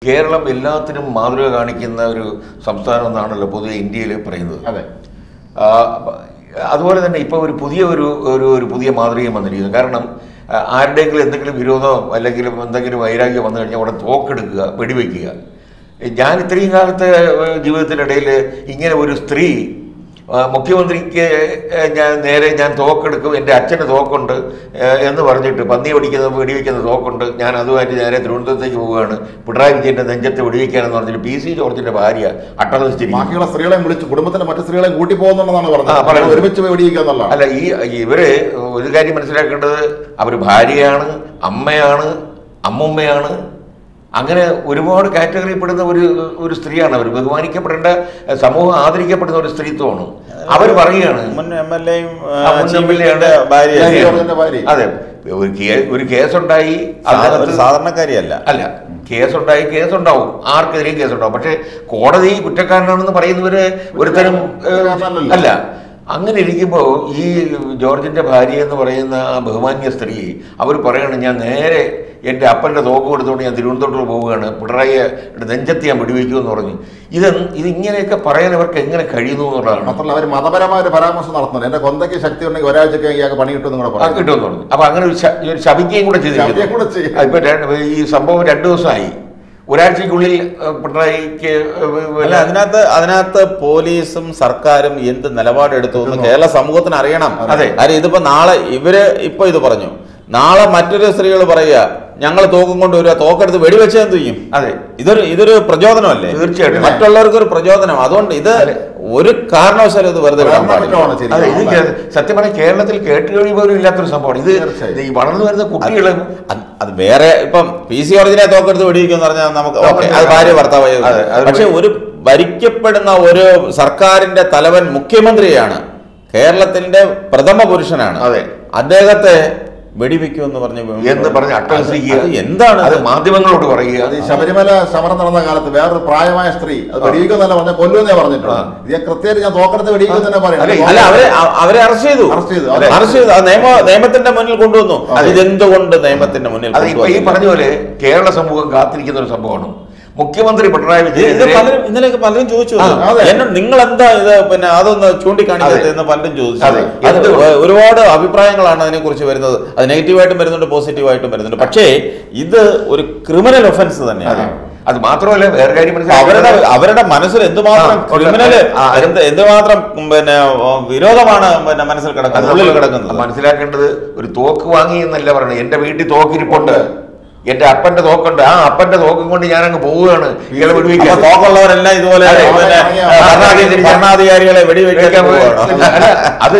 കേരളം എല്ലാത്തിനും മാതൃക കാണിക്കുന്ന ഒരു സംസ്ഥാനം എന്നാണല്ലോ പൊതുവെ ഇന്ത്യയിൽ പറയുന്നത് അതെ ആ, അതുപോലെ തന്നെ ഇപ്പോൾ ഒരു പുതിയ ഒരു ഒരു ഒരു പുതിയ മാതൃകയും വന്നിരിക്കുന്നു കാരണം ആ, ആരുടെയെങ്കിലും എന്തെങ്കിലും വിരോധമോ അല്ലെങ്കിൽ എന്തെങ്കിലും വൈരാഗ്യം വന്നു കഴിഞ്ഞാൽ അവിടെ തോക്കെടുക്കുക വെടിവെക്കുക ഞാൻ ഇത്രയും കാലത്തെ ഏഹ്, ജീവിതത്തിനിടയിൽ ഇങ്ങനെ ഒരു സ്ത്രീ ആ, മുഖ്യമന്ത്രിക്ക് ഏഹ്, ഞാൻ നേരെ ഞാൻ തോക്കെടുക്കും എൻ്റെ അച്ഛന് തോക്കുണ്ട് ഏഹ്, എന്ന് പറഞ്ഞിട്ട് പന്നി ഓടിക്കുന്ന വെടിവെക്കുന്ന തോക്കുണ്ട് ഞാൻ അതുമായിട്ട് നേരെ തിരുവനന്തപുരത്തേക്ക് പോവുകയാണ് പിണറായി വിജയൻ്റെ നെഞ്ചത്ത് വെടിവെക്കാനെന്ന് പറഞ്ഞിട്ട് പി സി ജോർജിൻ്റെ ഭാര്യ അട്ടഹസിച്ചിരിക്കുന്നു ബാക്കിയുള്ള സ്ത്രീകളെയും വിളിച്ചു കുടുംബത്തിന്റെ മറ്റു സ്ത്രീകളെയും കൂട്ടി പോകുന്നുണ്ടെന്നാണ് ആ, പറഞ്ഞത് പറയുന്നത്. ഒരുമിച്ച് പോയി വെടിയിക്കുക എന്നുള്ളതാണ് അല്ല ഈ ഇവര് ഒരു കാര്യം മനസ്സിലാക്കേണ്ടത് അവർ ഭാര്യയാണ് അമ്മയാണ് അമ്മുമ്മയാണ് അങ്ങനെ ഒരുപാട് കാറ്റഗറിപ്പെടുന്ന ഒരു ഒരു സ്ത്രീയാണ് അവർ ബഹുമാനിക്കപ്പെടേണ്ട സമൂഹം ആദരിക്കപ്പെടുന്ന ഒരു സ്ത്രീത്വമാണ് അവർ പറയുകയാണ് മുൻ എം എൽ എയും ആ, മുൻ MLA യുടെ ഭാര്യ ഭാര്യ. ജോർജിന്റെ ഭാര്യ. അതെ ഒരു കേ- ഒരു കേസുണ്ടായി ഒരു അതിനകത്ത് സാധാരണക്കാരിയല്ല അല്ല കേസുണ്ടായി കേസുണ്ടാവും ആർക്കെതിരെയും കേസുണ്ടാവും പക്ഷെ കോടതി കുറ്റക്കാരനാണെന്ന് പറയുന്നവര് ഒരുതരം ഏഹ്, കുറ്റക്കാരനല്ല. അല്ല അങ്ങനെ ഇരിക്കുമ്പോൾ ഈ ജോർജിന്റെ ഭാര്യ എന്ന് പറയുന്ന ആ ബഹുമാന്യ സ്ത്രീ അവർ പറയണം ഞാൻ നേരെ എൻ്റെ അപ്പൻ്റെ തോക്ക് കൊടുത്തുകൊണ്ട് ഞാൻ തിരുവനന്തപുരത്ത് പോവുകയാണ് പിണറായിയെ നെഞ്ചത്ത് ഞാൻ വെടിവെക്കുമെന്ന് പറഞ്ഞു ഇത് ഇത് ഇങ്ങനെയൊക്കെ പറയാൻ ഇവർക്ക് എങ്ങനെ കഴിയുന്നു എന്നുള്ളതാണ് മാത്രമല്ല അവർ മതപരമായ ഒരു പരാമർശം നടത്തുന്നുണ്ട് എന്റെ കൊന്തയ്ക്ക് ശക്തി ഉണ്ടെങ്കിൽ ഒരാഴ്ചക്ക് ഇയാൾക്ക് പണി കിട്ടും കൂടെ ആ, പറഞ്ഞു കിട്ടുമെന്ന് പറഞ്ഞു അപ്പൊ അങ്ങനെ ഒരു ശ- ഒരു ശപിക്കുകയും കൂടെ ശപിക്കുകയും കൂടെ ചെയ്യും. ചെയ്തിരിക്കുന്നു ഇപ്പൊ രണ്ട്- ഈ സംഭവം രണ്ടു ദിവസമായി ഒരാഴ്ചക്കുള്ളിൽ ഏഹ്, പിണറായിക്ക് ഏഹ്, അല്ല അതിനകത്ത് അതിനകത്ത് പോലീസും സർക്കാരും എന്ത് നിലപാടെടുത്തു എന്ന് കേരള സമൂഹത്തിന് അറിയണം അതെ. കാര്യം ഇതിപ്പോ നാളെ ഇവര് ഇപ്പൊ ഇത് പറഞ്ഞു നാളെ മറ്റൊരു സ്ത്രീകൾ പറയുക ഞങ്ങൾ തോക്കും കൊണ്ട് വരിക തോക്കെടുത്ത് വെടിവെച്ചെന്ത് ചെയ്യും അതെ ഇതൊരു ഇതൊരു പ്രചോദനമല്ലേ തീർച്ചയായിട്ടും. മറ്റുള്ളവർക്ക് ഒരു പ്രചോദനം അതുകൊണ്ട് ഇത് ഒരു കാരണവശാലും ഇത് വെറുതെ വിടാൻ പാടില്ല കുറ്റമാണ് ശരി. അതെ ഇത് കേ- സത്യം പറഞ്ഞാൽ കേരളത്തിൽ കേട്ടുകഴിവ് പോലും ഇല്ലാത്തൊരു സംഭവമാണ് ഇത് തീർച്ചയായും. ഈ വളർന്നു വരുന്ന കുട്ടികൾ അത് അത് വേറെ ഇപ്പം പി സി ജോർജിനെ തോക്കെടുത്ത് വെടിവെക്കുമെന്ന് പറഞ്ഞാൽ നമുക്ക് ഓക്കെ അത് ഭാര്യ ഭർത്താവായി അതെ, അത് പക്ഷെ ഒരു ഭരിക്കപ്പെടുന്ന ഒരു സർക്കാരിന്റെ തലവൻ മുഖ്യമന്ത്രിയാണ് കേരളത്തിന്റെ പ്രഥമ പുരുഷനാണ് അതെ. അദ്ദേഹത്തെ വെടിവെക്കുമെന്ന് പറഞ്ഞ് എന്ന് പറഞ്ഞ് അട്ടഹസിക്കുക അത് എന്താണ് അത് ഇത്? മാധ്യമങ്ങളോട് പറയുക അത് ഈ ശബരിമല സമരം നടന്ന കാലത്ത് വേറൊരു പ്രായമായ സ്ത്രീ അത് വെടിയിക്കുന്നല്ല പറഞ്ഞ കൊല്ലുമെന്നേ പറഞ്ഞിട്ടുണ്ട് ആ. ഇത് ഞാൻ കൃത്യമായിട്ട് ഞാൻ തോക്കെടുത്ത് വെടിയിക്കും തന്നെ അല്ല, പറയാം അല്ല അവരെ അ- അവരെ അറസ്റ്റ് ചെയ്തു അറസ്റ്റ് ചെയ്തു, അതെ. അറസ്റ്റ് ചെയ്തു അത് നിയമ നിയമത്തിന്റെ മുന്നിൽ കൊണ്ടുവന്നു അതെ. ഇതെന്തുകൊണ്ട് നിയമത്തിന്റെ മുന്നിൽ അത് ഇപ്പൊ ഈ കൊണ്ടുവന്നില്ല? പറഞ്ഞ പോലെ കേരള സമൂഹം കാത്തിരിക്കുന്ന ഒരു സംഭവമാണ് മുഖ്യമന്ത്രി പിണറായി ഇത് ഇത് വിജയനെതിരെ പലരും ഇന്നലെയൊക്കെ പലരും ചോദിച്ചു ആ, അതെ. എന്നോട് നിങ്ങൾ എന്താ ഇത് പിന്നെ അതൊന്ന് ചൂണ്ടിക്കാണിക്കാത്ത അതെ. എന്ന് പലരും ചോദിച്ചു അതെ. അത് എന്ത്? ഒ- ഒരുപാട് അഭിപ്രായങ്ങളാണ് അതിനെ കുറിച്ച് വരുന്നത് അത് നെഗറ്റീവായിട്ടും വരുന്നുണ്ട് പോസിറ്റീവായിട്ടും വരുന്നുണ്ട് പക്ഷേ ഇത് ഒരു ക്രിമിനൽ ഒഫൻസ് അതെ തന്നെയാണ് അത് മാത്രമല്ല വേറെ കാര്യം അവരുടെ മനസ്സിലാക്കുന്നത് അവരുടെ മനസ്സിൽ എന്തുമാത്രം ആ, ഉണ്ട്. ക്രിമിനല് ആ, അത് എന്ത് എന്തുമാത്രം പിന്നെ ഓ, വിരോധമാണ് പിന്നെ മനസ്സിൽ അത് കിടക്കുന്നത് ഉള്ളിൽ നമ്മൾ കിടക്കുന്നത് മനസ്സിലാക്കേണ്ടത് ഒരു തോക്ക് വാങ്ങി എന്നല്ല പറയുന്നത് എന്റെ വീട്ടിൽ തോക്കിരിപ്പുണ്ട് എന്റെ അപ്പന്റെ തോക്കുണ്ട് ആ അപ്പന്റെ തോക്കും കൊണ്ട് ഞാൻ അങ്ങ് പോവുകയാണ് ഇയാളെ അപ്പൊ വെടിവെക്കാൻ തോക്കുള്ളവരെല്ലാം ഇതുപോലെ അതെ, പിന്നെ അതെ, ഭരണാധി- ഭരണാധികാരികളെ വെടിവെക്കാൻ വെടിവെക്കാൻ പോവുകയാണ്. പോവുകയാണ്. അല്ല, അത്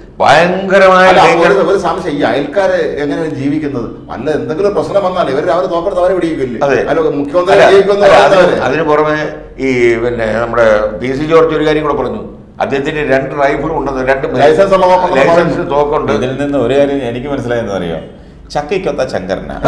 ഭയങ്കരമായ അല്ല, danger- ഒരു- ഒരു സംശയം ഈ അയൽക്കാര് എങ്ങനെയാണ് ജീവിക്കുന്നത് അല്ല എന്തെങ്കിലും പ്രശ്നം വന്നാൽ ഇവർ അവർ തോക്കെടുത്ത് അവരെ വെടിയിക്കില്ലേ അതെ. അല്ല മുഖ്യമന്ത്രി അല്ല, വെടിയിക്കുമെന്ന് അല്ല, പറയുന്നവര്. അതിന് അതിന് പുറമെ ഈ പിന്നെ നമ്മുടെ പി സി ജോർജ് ഒരു കാര്യം കൂടെ പറഞ്ഞു അദ്ദേഹത്തിന് രണ്ട് റൈഫിൾ ഉണ്ടെന്ന് രണ്ട് ലൈസൻസ് ഉള്ള തോക്കുണ്ടെന്ന് ലൈസൻസ് പറഞ്ഞു. തോക്കുണ്ട് ഇതിൽ നിന്ന് ഒരു കാര്യം എനിക്ക് മനസ്സിലായെന്ന് അറിയോ ചക്കയ്ക്കൊത്ത ശങ്കരനാണ്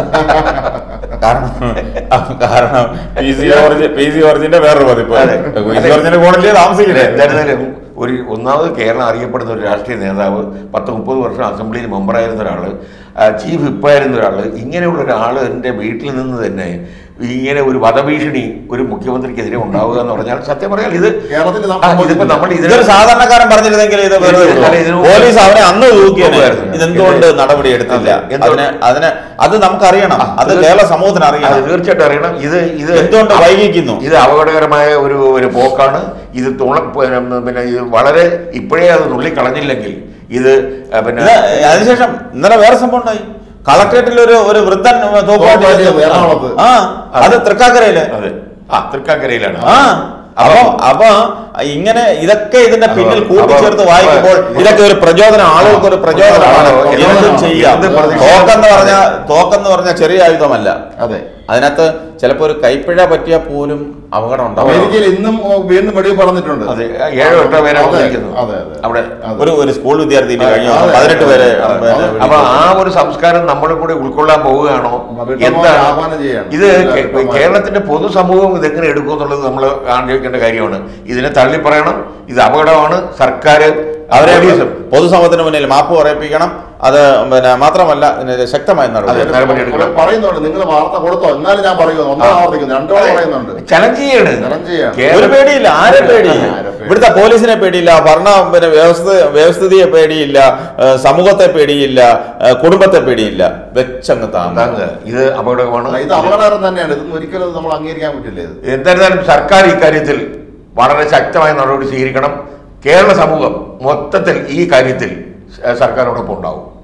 കാരണം കാരണം പി സി ജോർജ് പി സി ജോർജിന്റെ വേറൊരു പതിപ്പ് അതെ. പി സി ജോർജിന്റെ കോടതിയിൽ താമസിക്കില്ലേ എന്തായിരുന്നാലും ഒരു ഒന്നാമത് കേരളം അറിയപ്പെടുന്ന ഒരു രാഷ്ട്രീയ നേതാവ് പത്ത് മുപ്പത് വർഷം അസംബ്ലിയിൽ മെമ്പറായിരുന്ന ഒരാൾ ചീഫ് വിപ്പായിരുന്ന ഒരാൾ ഇങ്ങനെയുള്ള ഒരാൾ എൻ്റെ വീട്ടിൽ നിന്ന് തന്നെ ഇങ്ങനെ ഒരു വധഭീഷണി ഒരു മുഖ്യമന്ത്രിക്കെതിരെ ഉണ്ടാവുക എന്ന് പറഞ്ഞാൽ സത്യം പറഞ്ഞാൽ ഇത് കേരളത്തിൽ നാം ആ, ഇതിപ്പോ നമ്മൾ ഇതിന് ഇതൊരു സാധാരണക്കാരൻ പറഞ്ഞിരുന്നെങ്കിൽ ഇത് വെറുതെ അല്ല, വിടുമോ? ഇതിന് പോലീസ് അവനെ അന്ന് തൂക്കിയാണ് തൂക്കുമായിരുന്നു. ഇതെന്തുകൊണ്ട് നടപടി എടുത്തില്ല അതെ. എന്തുകൊണ്ട്? അതിന് അതിന് അത് നമുക്കറിയണം അത് കേരള സമൂഹത്തിന് അത് അറിയണം തീർച്ചയായിട്ടും അറിയണം ഇത് ഇത് എന്തുകൊണ്ട് വൈകിക്കുന്നു? ഇത് അപകടകരമായ ഒരു ഒരു പോക്കാണ് ഇത് തുണ പിന്നെ പിന്നെ ഇത് വളരെ ഇപ്പോഴേ അത് നുള്ളിക്കളഞ്ഞില്ലെങ്കിൽ ഇത് ആ, പിന്നെ ഇത് അതിനുശേഷം ഇന്നലെ വേറെ സംഭവം ഉണ്ടായി കളക്ടറേറ്റിൽ ഒരു ഒരു വൃദ്ധൻ തോക്കുമായിട്ട് തോക്കുമായിട്ട് ചെന്ന് എറണാകുളത്ത്. ആ അത് തൃക്കാക്കരയില് അതെ ആ തൃക്കാക്കരയിലാണ് ആ അപ്പൊ അപ്പൊ ഇങ്ങനെ ഇതൊക്കെ ഇതിന്റെ പിന്നിൽ അപ്പൊ- കൂട്ടിച്ചേർത്ത് അപ്പൊ- വായിക്കുമ്പോൾ ഇതൊക്കെ ഒരു പ്രചോദനം ആളുകൾക്ക് ഒരു പ്രചോദനമാണ് അപ്പൊ എന്തും എന്ത് ചെയ്യാം എന്ത് പ്രതിഷേധം- തോക്കെന്ന് പറഞ്ഞ തോക്കെന്ന് പറഞ്ഞ ചെറിയ ആയുധമല്ല അതെ അതിനകത്ത് ചിലപ്പോ ഒരു കൈപ്പിഴ പറ്റിയാൽ പോലും അപകടം ഉണ്ടാവും അമേരിക്കയിൽ ഇന്നും ഓ, വീണ്ടും വെടി പറഞ്ഞിട്ടുണ്ട് അതെ ഏഴോ എട്ടോ പേരാണ് അതെ, വന്നിരിക്കുന്നത് അതെ, അതെ. അവിടെ അതെ. ഒരു ഒരു സ്കൂൾ വിദ്യാർത്ഥിന്റെ അതെ, കഴിഞ്ഞ അതെ, പതിനെട്ട് അതെ, പേരെ അതെ, പിന്നെ അതെ. അപ്പൊ വെടിവെച്ചു. ആ ഒരു സംസ്കാരം നമ്മളും കൂടി ഉൾക്കൊള്ളാൻ പോവുകയാണോ വ്യക്തമായി എന്താണ് ആഹ്വാനം ചെയ്യണം. ഇത് കേ- വ്യക്തമായി. കേരളത്തിന്റെ പൊതുസമൂഹം ഇതെങ്ങനെ എടുക്കും എന്നുള്ളത് നമ്മൾ ആലോചിക്കേണ്ട കാര്യമാണ് ഇതിനെ തള്ളി പറയണം ഇത് അപകടമാണ് സർക്കാർ അവരെ പോലീസും പൊതുസമൂഹത്തിന് മുന്നിൽ മാപ്പ് പറയിപ്പിക്കണം അത് പിന്നെ മാത്രമല്ല ഇതിന് ശക്തമായ നടപടി അതെ. നടപടി എടുക്കണം. പറയുന്നുണ്ട് നിങ്ങൾ വാർത്ത കൊടുത്തോ എന്നാലും ഞാൻ പറയുന്നു ഒന്നാം ആവർത്തിക്കുന്നു രണ്ടു തവണ പറയുന്നുണ്ട് ചലഞ്ച് ചെയ്യാണ് ചലഞ്ച് ചെയ്യാണ്. ഒരു കേരള- പേടിയില്ല ആരെ പേടി ആരെ പേടി? ഇവിടുത്തെ പോലീസിനെ പേടിയില്ല ഭരണ പിന്നെ വ്യവസ്ഥ വ്യവസ്ഥിതിയെ പേടിയില്ല ഏഹ് സമൂഹത്തെ പേടിയില്ല ഏഹ് കുടുംബത്തെ പേടിയില്ല വെച്ചങ്ങ് താങ്ങ താങ്കൾ ഇത് അപകടമാണ് ഇത് അപകടകരം തന്നെയാണ് ഇതൊന്നും ഒരിക്കലും നമ്മൾ അംഗീകരിക്കാൻ പറ്റില്ല ഇത് എന്തായിരുന്നാലും സർക്കാർ ഇക്കാര്യത്തിൽ വളരെ ശക്തമായ നടപടി സ്വീകരിക്കണം കേരള സമൂഹം മൊത്തത്തിൽ ഈ കാര്യത്തിൽ സർക്കാരോടൊപ്പം ഉണ്ടാവും